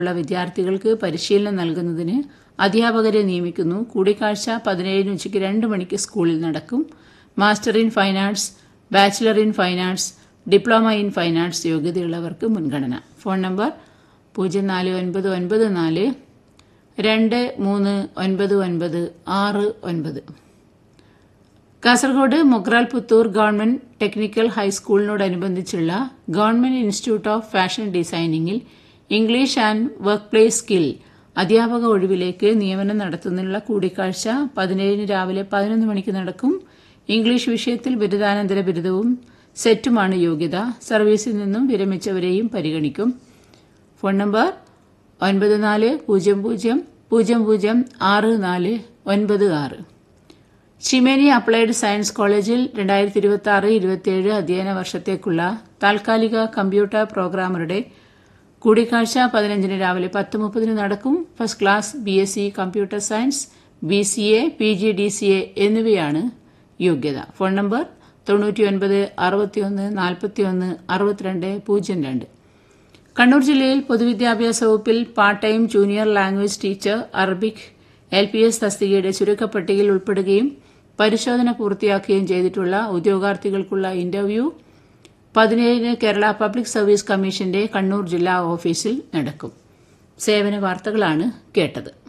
ഉള്ള വിദ്യാർത്ഥികൾക്ക് പരിശീലനം നൽകുന്നതിന് അധ്യാപകരെ നിയമിക്കുന്നു കൂടിക്കാഴ്ച പതിനേഴിന് ഉച്ചയ്ക്ക് രണ്ട് മണിക്ക് സ്കൂളിൽ നടക്കും master in fine arts bachelor in fine arts diploma in fine arts യോഗ്യതയുള്ളവർക്ക് മുൻഗണന ഫോൺ നമ്പർ പൂജ്യം നാല് ഒൻപത് ഒൻപത് നാല് രണ്ട് മൂന്ന് ഒൻപത് ഒൻപത് ആറ് ഒൻപത് കാസർഗോഡ് മൊഗ്രാൽ പുത്തൂർ ഗവൺമെന്റ് ടെക്നിക്കൽ ഹൈസ്കൂളിനോടനുബന്ധിച്ചുള്ള ഗവൺമെന്റ് ഇൻസ്റ്റിറ്റ്യൂട്ട് ഓഫ് ഫാഷൻ ഡിസൈനിംഗിൽ English and work place skill അധ്യാപക ഒഴിവിലേക്ക് നിയമനം നടത്തുന്നതിനുള്ള കൂടിക്കാഴ്ച പതിനേഴിന് രാവിലെ പതിനൊന്ന് മണിക്ക് നടക്കും ഇംഗ്ലീഷ് വിഷയത്തിൽ ബിരുദാനന്തര ബിരുദവും സെറ്റുമാണ് യോഗ്യത സർവീസിൽ നിന്നും വിരമിച്ചവരെയും പരിഗണിക്കും ഫോൺ നമ്പർ ഒൻപത് നാല് പൂജ്യം പൂജ്യം പൂജ്യം പൂജ്യം ആറ് നാല് ഒൻപത് ആറ് ചിമേനി അപ്ലൈഡ് സയൻസ് കോളേജിൽ രണ്ടായിരത്തി ഇരുപത്തി ആറ് ഇരുപത്തിയേഴ് അധ്യയന വർഷത്തേക്കുള്ള താൽക്കാലിക കമ്പ്യൂട്ടർ പ്രോഗ്രാമറുടെ കൂടിക്കാഴ്ച പതിനഞ്ചിന് രാവിലെ പത്ത് മുപ്പതിന് നടക്കും first class B S C computer science B C A P G D C A എന്നിവയാണ് യോഗ്യത ഫോൺ നമ്പർ തൊണ്ണൂറ്റി ഒൻപത് അറുപത്തിയൊന്ന് നാൽപ്പത്തിയൊന്ന് അറുപത്തിരണ്ട് പൂജ്യം രണ്ട് കണ്ണൂർ ജില്ലയിൽ പൊതുവിദ്യാഭ്യാസ വകുപ്പിൽ part time junior language teacher Arabic L P S തസ്തികയുടെ ചുരുക്കപ്പട്ടികയിൽ ഉൾപ്പെടുകയും പരിശോധന പൂർത്തിയാക്കുകയും ചെയ്തിട്ടുള്ള ഉദ്യോഗാർത്ഥികൾക്കുള്ള ഇന്റർവ്യൂ പതിനേഴിന് കേരള പബ്ലിക് സർവീസ് കമ്മീഷന്റെ കണ്ണൂർ ജില്ലാ ഓഫീസിൽ നടക്കും സേവന വാർത്തകളാണ് കേട്ടത്